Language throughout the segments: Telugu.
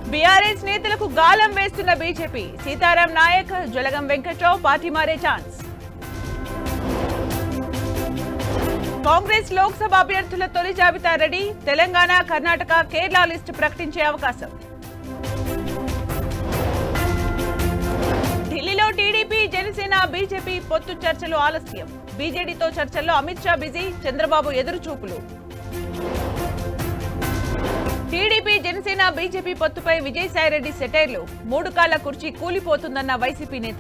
బీఆర్ఎస్ నేతలకు గాలం వేస్తున్న బీజేపీ సీతారాం నాయక్ జలగం వెంకట్రావు పార్టీ మారే ఛాన్స్ కాంగ్రెస్ లోక్సభ అభ్యర్థుల తొలి జాబితా రెడీ తెలంగాణ కర్ణాటక కేరళ లిస్టు ప్రకటించే అవకాశం ఢిల్లీలో టీడీపీ జనసేన బీజేపీ పొత్తు చర్చలు ఆలస్యం బీజేడీతో చర్చల్లో అమిత్ షా బిజీ చంద్రబాబు ఎదురు చూపులు టీడీపీ జనసేన బీజేపీ పొత్తుపై విజయసాయిరెడ్డి సెటైర్లు మూడు కాళ్ల కుర్చీ కూలిపోతుందన్న వైసీపీ నేత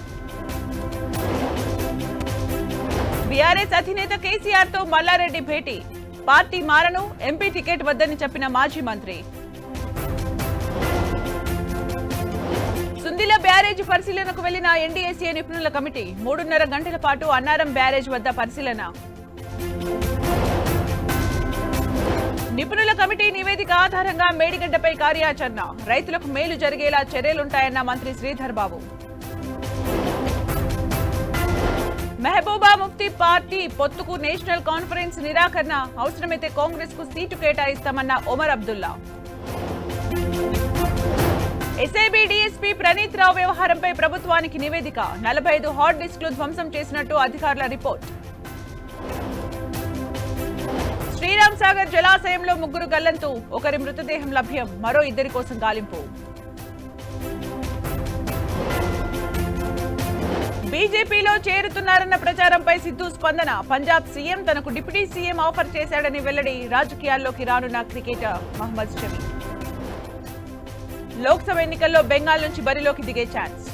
బీఆర్ఎస్ అధినేత కేసీఆర్ తో మల్లారెడ్డి భేటీ పార్టీ మారను ఎంపీ టికెట్ వద్దని చెప్పిన మాజీ మంత్రి సుందిల బ్యారేజ్ పరిశీలనకు వెళ్లిన ఎన్డీఏసీ నిపుణుల కమిటీ మూడున్నర గంటల పాటు అన్నారం బ్యారేజ్ వద్ద పరిశీలన నిపుణుల కమిటీ నివేదిక ఆధారంగా మేడిగడ్డపై కార్యాచరణ రైతులకు మేలు జరిగేలా చర్యలుంటాయన్న మంత్రి శ్రీధర్ బాబు మెహబూబా ముఫ్తీ పార్టీ పొత్తుకు నేషనల్ కాన్ఫరెన్స్ నిరాకరణ అవసరమైతే కాంగ్రెస్ కు సీటు కేటాయిస్తామన్న ఒమర్ అబ్దుల్లా ఎస్ఐబి డీఎస్పీ ప్రణీత్ రావు వ్యవహారంపై ప్రభుత్వానికి నివేదిక నలభై ఐదు హాట్ డిస్క్లు ధ్వంసం చేసినట్టు అధికారుల రిపోర్ట్ శ్రీరామ్ సాగర్ జలాశయంలో ముగ్గురు గల్లంతు ఒకరి మృతదేహం లభ్యం మరో ఇద్దరి కోసం గాలింపు బీజేపీలో చేరుతున్నారన్న ప్రచారంపై సిద్ధు స్పందన పంజాబ్ సీఎం తనకు డిప్యూటీ సీఎం ఆఫర్ చేశాడని వెల్లడి రాజకీయాల్లోకి రానున్న క్రికెటర్ మహమ్మద్ షమి లోక్సభ ఎన్నికల్లో బెంగాల్ నుంచి బరిలోకి దిగే ఛాన్స్